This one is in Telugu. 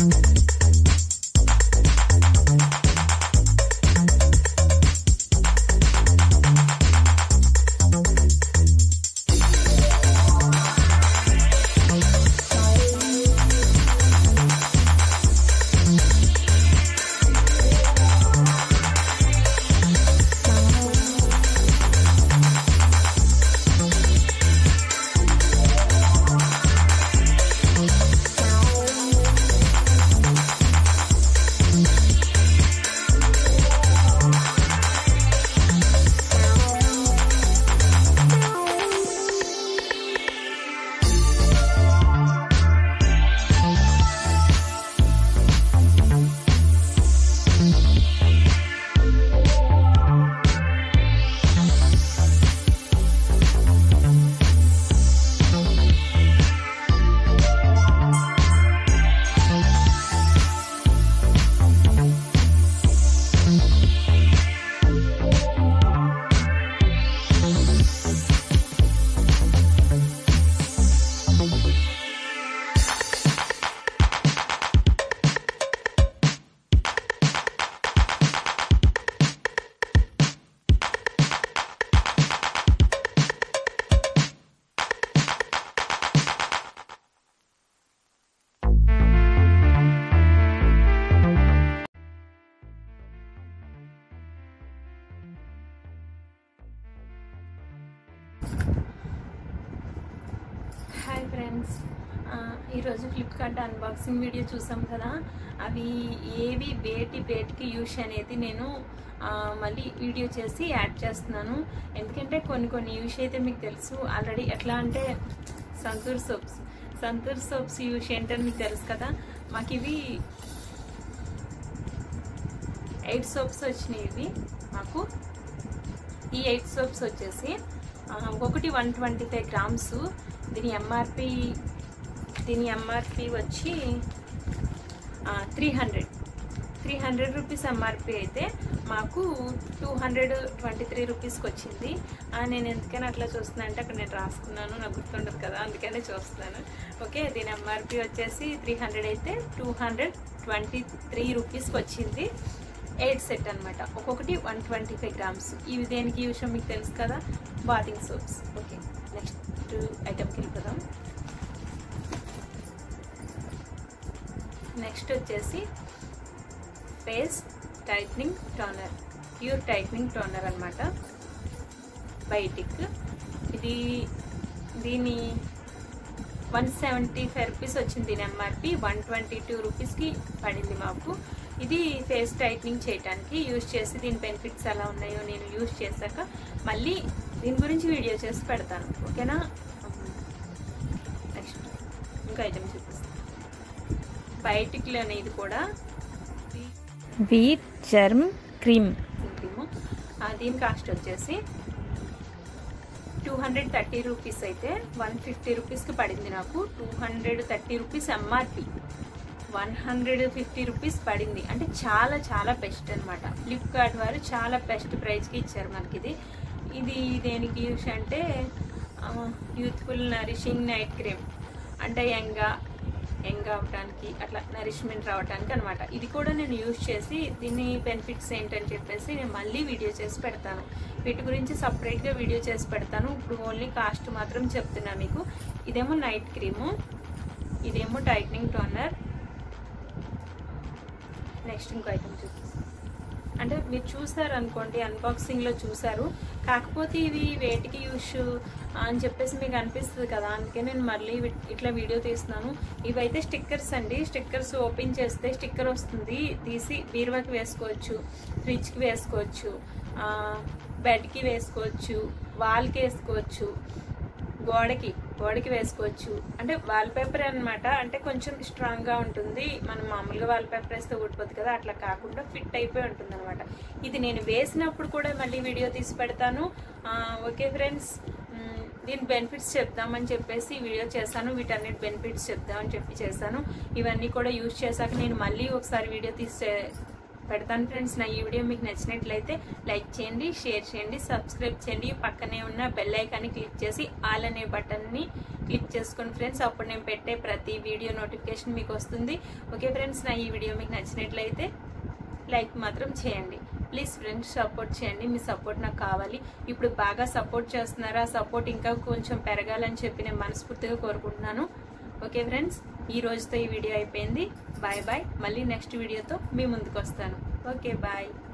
హాయ్ ఫ్రెండ్స్ ఈరోజు ఫ్లిప్కార్ట్ అన్బాక్సింగ్ వీడియో చూసాం కదా అవి ఏవి వేటి వేటికి యూస్ అనేది నేను ఆ, మళ్ళీ వీడియో చేసి యాడ్ చేస్తున్నాను ఎందుకంటే కొన్ని కొన్ని యూస్ అయితే మీకు తెలుసు ఆల్రెడీ ఎట్లా అంటే Santoor soaps Santoor soaps use ఏంటని మీకు తెలుసు కదా మాకు ఇవి ఎయిట్ సోప్స్ వచ్చినాయి ఇవి మాకు ఈ ఎయిట్ సోప్స్ వచ్చేసి ఆ, ఒకటి వన్ ట్వంటీ ఫైవ్ గ్రామ్స్ దీని ఎంఆర్పి దీని ఎంఆర్పి వచ్చి three hundred three hundred rupees MRP అయితే మాకు టూ హండ్రెడ్ ట్వంటీ త్రీ రూపీస్కి వచ్చింది ఆ, నేను ఎందుకని అట్లా చూస్తున్నాను అంటే అక్కడ నేను రాసుకున్నాను నాకు గుర్తుండదు కదా అందుకనే చూస్తున్నాను ఓకే దీని ఎంఆర్పి వచ్చేసి త్రీ హండ్రెడ్ అయితే టూ హండ్రెడ్ ట్వంటీ త్రీ రూపీస్కి వచ్చింది ఎయిట్ సెట్ అనమాట ఒక్కొక్కటి వన్ ట్వంటీ ఫైవ్ గ్రామ్స్ ఇవి దేనికి ఈ విషయం మీకు తెలుసు కదా బాతింగ్ సోప్స్ ఓకే నెక్స్ట్ ఐటమ్కి వెళ్ళిపోదాం నెక్స్ట్ వచ్చేసి face tightening toner pure tightening toner అనమాట బయటిక్ ఇది దీని వన్ సెవెంటీ ఫైవ్ రూపీస్ వచ్చింది దీని ఎంఆర్పి వన్ ట్వంటీ టూ రూపీస్కి పడింది మాకు ఇది ఫేస్ టైట్నింగ్ చేయడానికి యూజ్ చేసి దీని బెనిఫిట్స్ ఎలా ఉన్నాయో నేను యూజ్ చేశాక మళ్ళీ దీని గురించి వీడియో చేసి పెడతాను ఓకేనా నెక్స్ట్ ఇంకా ఐటమ్ చూపిస్తాను బయటిక్లోనే ఇది కూడా వీట్ జర్మ్ క్రీమ్ క్రీము దీని కాస్ట్ వచ్చేసి టూ హండ్రెడ్ థర్టీ రూపీస్ అయితే వన్ ఫిఫ్టీ రూపీస్కి పడింది నాకు two hundred thirty rupees MRP one hundred fifty rupees పడింది అంటే చాలా చాలా బెస్ట్ అనమాట ఫ్లిప్కార్ట్ వారు చాలా బెస్ట్ ప్రైస్కి ఇచ్చారు మనకి ఇది ఇది దేనికి యూస్ అంటే యూత్ఫుల్ నరిషింగ్ నైట్ క్రీమ్ అంటే యంగా యంగ్ అవడానికి అట్లా నరిష్మెంట్ రావడానికి అనమాట ఇది కూడా నేను యూజ్ చేసి దీని బెనిఫిట్స్ ఏంటని చెప్పేసి నేను మళ్ళీ వీడియో చేసి పెడతాను వీటి గురించి సపరేట్గా వీడియో చేసి పెడతాను ఇప్పుడు ఓన్లీ కాస్ట్ మాత్రం చెప్తున్నా మీకు ఇదేమో నైట్ క్రీము ఇదేమో టైట్నింగ్ టోనర్ నెక్స్ట్ ఇంకో ఐటమ్ చూపిస్తాను అంటే మీరు చూసారు అనుకోండి అన్బాక్సింగ్లో చూసారు కాకపోతే ఇవి వేటికి యూస్ అని చెప్పేసి మీకు అనిపిస్తుంది కదా అందుకే నేను మళ్ళీ వి- ఇట్లా వీడియో తీస్తున్నాను ఇవైతే స్టిక్కర్స్ అండి స్టిక్కర్స్ ఓపెన్ చేస్తే స్టిక్కర్ వస్తుంది తీసి బీరువాకి వేసుకోవచ్చు ఫ్రిడ్జ్కి వేసుకోవచ్చు ఆ, బెడ్కి వేసుకోవచ్చు వాల్కి వేసుకోవచ్చు గోడకి గోడకి వేసుకోవచ్చు అంటే వాల్ పేపర్ అనమాట అంటే కొంచెం స్ట్రాంగ్గా ఉంటుంది మనం మామూలుగా వాల్ పేపర్ వేస్తే ఊడిపోతుంది కదా అట్లా కాకుండా ఫిట్ అయిపోయి ఉంటుంది అనమాట ఇది నేను వేసినప్పుడు కూడా మళ్ళీ వీడియో తీసి పెడతాను ఆ, ఓకే ఫ్రెండ్స్ మ్, దీని బెనిఫిట్స్ చెప్దామని చెప్పేసి వీడియో చేశాను వీటన్నిటి బెనిఫిట్స్ చెప్దామని చెప్పి చేశాను ఇవన్నీ కూడా యూజ్ చేశాక నేను మళ్ళీ ఒకసారి వీడియో తీసి పెడతాను ఫ్రెండ్స్ నా ఈ వీడియో మీకు నచ్చినట్లయితే లైక్ చేయండి షేర్ చేయండి సబ్స్క్రైబ్ చేయండి పక్కనే ఉన్న బెల్ ఐకాన్ని క్లిక్ చేసి ఆల్ అనే బటన్ని క్లిక్ చేసుకోండి ఫ్రెండ్స్ అప్పుడు నేను పెట్టే ప్రతి వీడియో నోటిఫికేషన్ మీకు వస్తుంది ఓకే ఫ్రెండ్స్ నా ఈ వీడియో మీకు నచ్చినట్లయితే లైక్ మాత్రం చేయండి ప్లీజ్ ఫ్రెండ్స్ సపోర్ట్ చేయండి మీ సపోర్ట్ నాకు కావాలి ఇప్పుడు బాగా సపోర్ట్ చేస్తున్నారా సపోర్ట్ ఇంకా కొంచెం పెరగాలని చెప్పి నేను మనస్ఫూర్తిగా కోరుకుంటున్నాను ఓకే ఫ్రెండ్స్ ఈ రోజుతో ఈ వీడియో అయిపోయింది బాయ్ బాయ్ మళ్ళీ నెక్స్ట్ వీడియోతో మీ ముందుకు వస్తాను ఓకే బాయ్